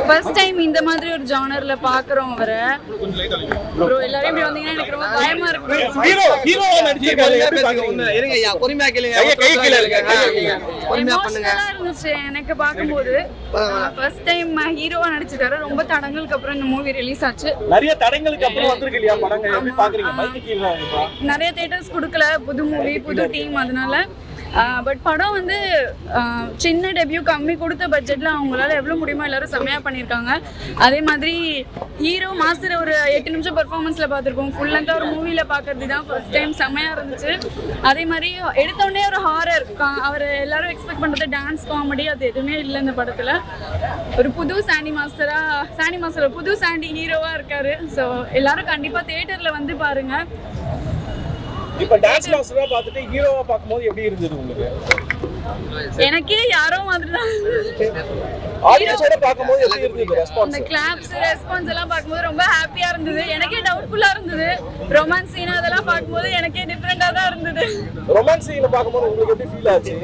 First time இந்த மாதிரி ஒரு ஜானர்ல பாக்குறோம் அவரை ப்ரோ எல்லாரும் இப்படி வந்தீங்கன்னா எனக்கு ரொம்ப பயமா இருக்கு ஹீரோ ஹீரோவா நடிச்சிருக்காரு எப்படி பாக்குறீங்க ஒண்ணு இருங்க ஐயா பொறுமையா கேளுங்க ஐயா, கை கீழ இருக்கு, கை ஆ, கீழ. பொறுமையா பண்ணுங்க எமோஷனலா இருந்துச்சு எனக்கு பார்க்கும்போது ஃபர்ஸ்ட் டைம் ஹீரோவா நடிச்சிட்டாரு ரொம்ப தடங்களுக்கு அப்புறம் இந்த மூவி ரிலீஸ் ஆச்சு நிறைய தடங்களுக்கு அப்புறம் வந்திருக்கு இல்லையா படங்கள் எப்படி பாக்குறீங்க மைக்கு கீழ இருக்குப்பா நிறைய தேட்டர்ஸ் கொடுக்கல புது மூவி புது டீம் அதனால பட் படம் வந்து ஆஹ், சின்ன டெபியூ கம்மி கொடுத்த பட்ஜெட்ல அவங்களால எவ்வளவு முடியுமோ எல்லாரும் செம்மையா பண்ணியிருக்காங்க அதே மாதிரி ஹீரோ மாஸ்டர் ஒரு எட்டு நிமிஷம் பெர்ஃபார்மன்ஸ்ல பார்த்துருக்கோம் ஃபுல் லென்த்தாக ஒரு மூவில பார்க்கறது தான் ஃபர்ஸ்ட் டைம் செம்மையா இருந்துச்சு அதே மாதிரி எடுத்த உடனே ஒரு ஹாரர் அவர் எல்லாரும் எக்ஸ்பெக்ட் பண்றது டான்ஸ் காமெடி அது எதுவுமே இல்லை இந்த படத்துல ஒரு புது சாண்டி மாஸ்டரா சாண்டி மாஸ்டர் புது சாண்டி ஹீரோவா இருக்காரு ஸோ எல்லாரும் கண்டிப்பா தியேட்டர்ல வந்து பாருங்க இப்ப டான்ஸ் மாஸ்டரா பார்த்துட்டு ஹீரோவா பார்க்கும்போது எப்படி இருந்தது உங்களுக்கு எனக்கே யாரோ மாதிரி தான் ஆடியன்ஸோட பார்க்கும்போது எப்படி இருந்தது இந்த ரெஸ்பான்ஸ் கிளாப்ஸ் ரெஸ்பான்ஸ் எல்லாம் பார்க்கும்போது ரொம்ப ஹாப்பியா இருந்தது எனக்கே டவுட்ஃபுல்லா இருந்தது ரொமான்ஸ் சீன் அதெல்லாம் பார்க்கும்போது எனக்கே டிஃப்ரெண்டா தான் இருந்தது ரொமான்ஸ் சீனை பார்க்கும்போது உங்களுக்கு எப்படி ஃபீல் ஆச்சு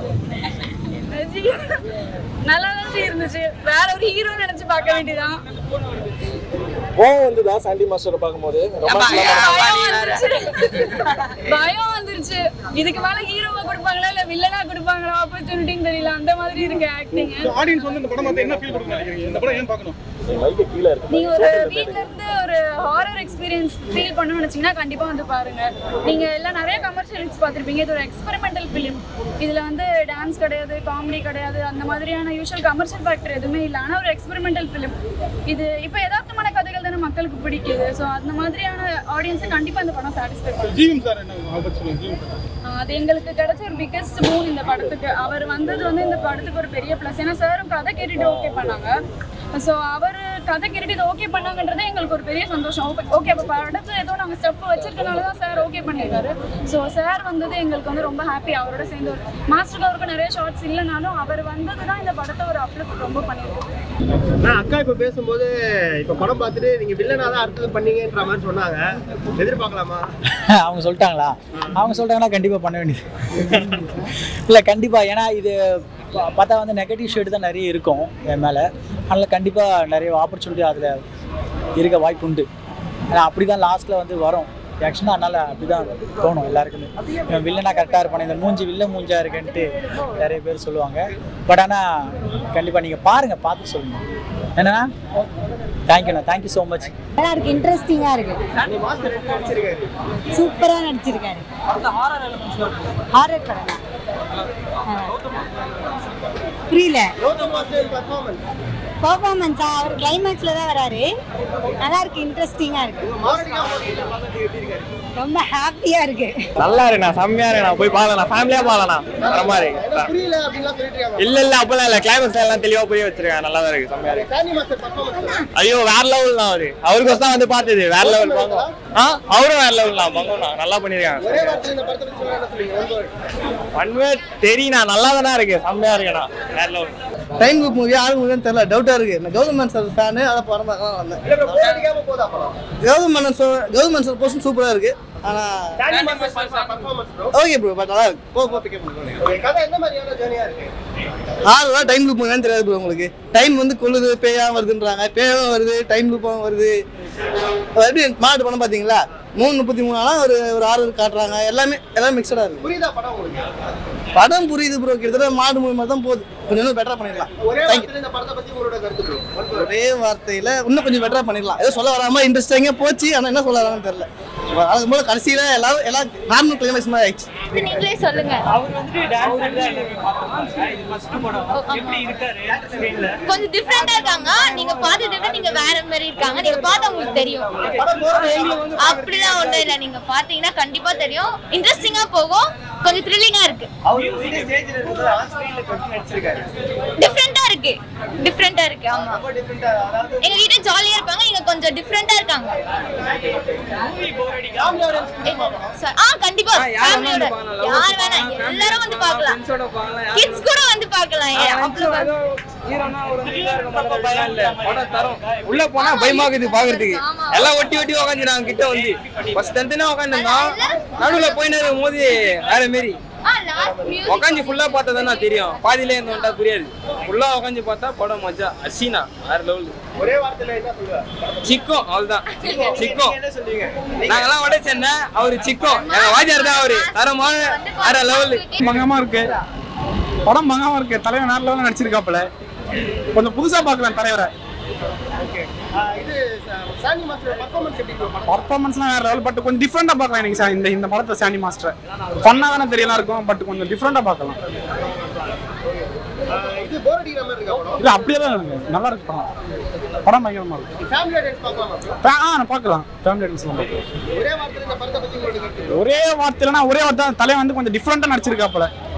நல்லா தான் இருந்துச்சு வேற ஒரு ஹீரோ நினைச்சு பார்க்க வேண்டியதான் கோவம் வந்துதா சாண்டி மாஸ்டரை பார்க்கும்போது ரொமான்ஸ் பயம் வந்துருச்சு பயம் வந்துருச்சு இதுக்கு மேல ஹீரோவா கொடுப்பாங்களா இல்ல வில்லனா கொடுப்பாங்களா ஆப்பர்ச்சுனிட்டின்னு தெரியல அந்த மாதிரி இருக்கு ஆக்டிங் ஆடியன்ஸ் வந்து இந்த படம் பார்த்து என்ன ஃபீல் கொடுக்க நினைக்கிறீங்க இந்த படம் ஏன் பார்க்கணும் மைக்கு கீழ இருக்கு நீங்க ஒரு வீட்ல இருந்து ஒரு ஹாரர் எக்ஸ்பீரியன்ஸ் ஃபீல் பண்ணணும்னு நினைச்சீங்கன்னா கண்டிப்பா வந்து பாருங்க நீங்க எல்லாம் நிறைய கமர்ஷியல்ஸ் பார்த்திருப்பீங்க இது ஒரு எக்ஸ்பெரிமெண்டல் ஃபிலிம் இதுல வந்து டான்ஸ் கிடையாது காமெடி கிடையாது அந்த மாதிரியான யூஷுவல் கமர்ஷியல் ஃபேக்டர் எதுவுமே இல்லை ஆனா ஒரு எக்ஸ்பெரிமெண்டல் ஃபிலிம் இது இப்போ யதார்த்தமான கதைகள் தானே மக்களுக்கு பிடிக்குது ஸோ அந்த மாதிரியான ஆடியன்ஸை கண்டிப்பா இந்த படம் சாட்டிஸ்ஃபை பண்ணும் ஜீவன் சார் என்ன ஆல்பர்ட் சொல்லுங்க ஜீவன் சார் ஆஹ் அது எங்களுக்கு கிடைச்ச ஒரு பிக்கஸ்ட் மூன் இந்த படத்துக்கு அவர் வந்தது வந்து இந்த படத்துக்கு ஒரு பெரிய ப்ளஸ் ஏன்னா சாரும் கதை கேட்டுட்டு ஓகே பண்ணாங்க ஸோ அவர் கதை கேட்டுட்டு இது ஓகே பண்ணாங்கன்றதே எங்களுக்கு ஒரு பெரிய சந்தோஷம் ஓகே அப்போ படத்தில் ஏதோ நாங்கள் ஸ்டெப் வச்சிருக்கனால தான் சார் ஓகே பண்ணியிருக்காரு ஸோ சார் வந்தது எங்களுக்கு வந்து ரொம்ப ஹாப்பி அவரோட சேர்ந்து ஒரு மாஸ்டருக்கு அவருக்கு நிறைய ஷார்ட்ஸ் இல்லைனாலும் அவர் வந்தது தான் இந்த படத்தை ஒரு அப்லிஃப்ட் ரொம்ப பண்ணியிருக்காரு நான் அக்கா இப்ப பேசும்போது இப்ப படம் பார்த்துட்டு நீங்க வில்லனா தான் அடுத்தது பண்ணீங்கன்ற மாதிரி சொன்னாங்க எதிர்பார்க்கலாமா அவங்க சொல்லிட்டாங்களா அவங்க சொல்லிட்டாங்கன்னா கண்டிப்பாக பண்ண வேண்டியது இல்லை கண்டிப்பாக ஏன்னா இது பா- பார்த்தா வந்து நெகட்டிவ் ஷேடு தான் நிறைய இருக்கும் என் மேலே அதனால் கண்டிப்பாக நிறைய ஆப்பர்ச்சுனிட்டி அதில் இருக்க வாய்ப்பு உண்டு ஏன்னா அப்படி தான் லாஸ்ட்டில் வந்து வரும் ஆக்சுவலாக அதனால் அப்படி தான் தோணும் எல்லாருக்குமே இவன் வில்லனா கரெக்டாக இருப்பானே இந்த மூஞ்சி வில்ல மூஞ்சா இருக்குன்ட்டு நிறைய பேர் சொல்லுவாங்க பட் ஆனால் கண்டிப்பாக நீங்கள் பாருங்கள் பார்த்து சொல்லுங்கள் என்னண்ணா தேங்க்யூண்ணா தேங்க்யூ ஸோ மச் நல்லா இருக்கு இன்ட்ரெஸ்டிங்கா இருக்கு மாஸ்டர் எப்படி நடிச்சிருக்காரு சூப்பரா நடிச்சிருக்காரு ஹாரர் படம் தான். ஆ. புரியல கௌதம் மாஸ்டர் பர்ஃபார்மன்ஸ் பர்ஃபார்மன்ஸா அவர் கிளைமேக்ஸ்ல தான் வராரு நல்லா இருக்கு இன்ட்ரெஸ்டிங்கா இருக்கு மாஸ்டர் பார்த்துட்டு எப்படி இருக்காரு ரொம்ப ஹாப்பியா இருக்கு நல்லா இருக்குண்ணா செம்மையா இருக்குண்ணா போய் பார்க்கலாம் ஃபேமிலியா பார்க்கலாம் வர மாதிரி எனக்கு புரியல அப்படின்லாம் சொல்லிட்டு இருக்காங்க இல்ல இல்ல அப்பெல்லாம் இல்ல கிளைமேக்ஸ் எல்லாம் தெளிவா புரிய வச்சிருக்காங்க நல்லா தான் இருக்கு செம்மையா இருக்கு சாண்டி மாஸ்டர் பர்ஃபார்மன்ஸ் ஐயோ வேற லெவல் தான் அவரு அவருக்கு தான் வந்து பார்த்தது வேற லெவல் பங்கம் ஆ அவரும் வேற லெவல் தான் பங்கம் தான் நல்லா பண்ணிருக்காங்க ஒரே வார்த்தையில் இந்த படத்தை பத்தி சொல்ல என்ன சொல்லுவீங்க ரொம்ப ஒன் வேர்ட் தெரியுண்ணா நல்லா தானே இருக்கு செம்மையா இருக்குண்ணா வேற லெவல் டைம் புக் மூவி யாருக்கு மூவின்னு தெரியல டவுட்டா இருக்கு நான் கௌதம் சார் ஃபேனு அதை படம் பார்க்கலாம் வந்தேன் இல்ல bro, போர் அடிக்காம போதா படம் கௌதம் மன்னன் சார் கௌதம் சார் போர்ஷன் சூப்பரா இருக்கு ஆனா Sandy master performance bro okay bro but நல்லா இருக்கு போ போ பிக்கப் பண்ணுங்க கதை எந்த மாதிரியான ஜேர்னியா இருக்கு ஆறு தான் டைம் லூப் மூவின்னு தெரியாது ப்ரோ உங்களுக்கு டைம் வந்து கொள்ளுது பேயா வருதுன்றாங்க பேயும் வருது டைம் லூப்பும் வருது அது எப்படி மாட்டு படம் பாத்தீங்களா மூணு முப்பத்தி மூணு ஆனா ஒரு ஒரு ஆறு காட்டுறாங்க எல்லாமே எல்லாம் மிக்சடா இருக்கு புரியுதா படம் உங்களுக்கு படம் புரியுது ப்ரோ கிட்டத்தட்ட மாடு மூவி மாதிரி தான் போகுது கொஞ்சம் இன்னும் பெட்டரா பண்ணிடலாம் ஒரே Thank you. வார்த்தையில் இந்த படத்தை பத்தி உங்களோட கருத்து ப்ரோ ஒரே வார்த்தையில இன்னும் கொஞ்சம் பெட்டரா பண்ணிடலாம் ஏதோ சொல்ல வராம இன்ட்ரெஸ்டிங்கா போச்சு ஆனா என்ன சொல்ல வராங்கன்னு தெரியல அதுக்கு போல கடைசியில எல்லாரும் எல்லாம் நார்மல் கிளைமேக்ஸ் மாதிரி ஆயிடுச்சு நீங்களே சொல்லுங்க கொஞ்சம் டிஃப்ரெண்டா இருக்காங்க நீங்க பார்த்ததை விட நீங்க வேற மாதிரி இருக்காங்க நீங்க பார்த்தா உங்களுக்கு தெரியும் அப்படிலாம் ஒண்ணும் இல்ல நீங்க பாத்தீங்கன்னா கண்டிப்பா தெரியும் இன்ட்ரெஸ்டிங்கா போகும் கொஞ்சம் த்ரில்லிங்கா இருக்கு டிஃப்ரெண்டா இருக்கு டிஃப்ரெண்டா இருக்கு ஆமா எங்க கிட்ட ஜாலியா இருப்பாங்க இங்க கொஞ்சம் டிஃப்ரெண்டா இருக்காங்க இல்ல, இல்ல. ச- ஆ கண்டிப்பா ஃபேமிலியோட யார் வேணா எல்லாரும் வந்து பார்க்கலாம் கிட்ஸ் கூட வந்து பார்க்கலாம் ஏ, அவ்வளவு உள்ள போனா பயமாக்குது பாக்குறதுக்கு ஆமா. எல்லாம் ஒட்டி ஒட்டி உக்காந்துறாங்க கிட்ட வந்து ஃபர்ஸ்ட் தனித்தனியா உட்காந்துருந்தோம் நடுவுல போயின்னு போது வேற மாரி ஆ லாஸ்ட் மியூசிக் உட்காந்து ஃபுல்லா பார்த்தா தானே தெரியும் பாதியிலே இருந்து வந்தா புரியாது ஃபுல்லா உட்காந்து பார்த்தா படம் மஜா அசினா வேற லெவல் ஒரே வார்த்தையில என்ன சொல்லுவேன் சிக்கும் அவ்வளவுதான் சிக்கும் என்ன சொல்லுவீங்க நாங்கெல்லாம் வட சென்னை அவரு சிக்கும் எங்க வாஜார் தான் அவரு தரமான வேற லெவல் பங்கமா இருக்கு படம் பங்கமா இருக்கு தலைவர் வேற லெவலில் நடிச்சிருக்காப்புல கொஞ்சம் புதுசா பார்க்கலாம் தலைவரை இது ச- சாண்டி மாஸ்டர் பர்ஃபார்மன்ஸ் எப்படி bro? படம் பர்ஃபார்மன்ஸ்லாம் வேற லெவல் பட் கொஞ்சம் டிஃப்ரெண்டா பார்க்கலாம் எனக்கு சா- இந்த இந்த படத்தை சாண்டி மாஸ்டர் ஃபன்னா தானே தெரியலாம் இருக்கும் பட் கொஞ்சம் டிஃப்ரெண்டா பார்க்கலாம் ஆஹ் இது போர் அடிக்கிற மாதிரி இருக்கா படம் இல்ல அப்படியே தான் இருக்கு நல்லா இருக்கு படம் படம் பயங்கரமா இருக்கு ஃபேமிலி ஆடியன்ஸ் பார்க்கலாமா bro? ஃபே- ஆ நான் பார்க்கலாம் ஃபேமிலி ஆடியன்ஸ்லாம் பார்க்கலாம் ஒரே வார்த்தையில இந்த படத்தை பத்தி உங்களுக்கு கருத்து ஒரே வார்த்தையிலனா ஒரே வார்த்தை தலைவன் வந்து கொஞ்சம் டிஃப்ரெண்டா நடிச்சிருக்காப்புல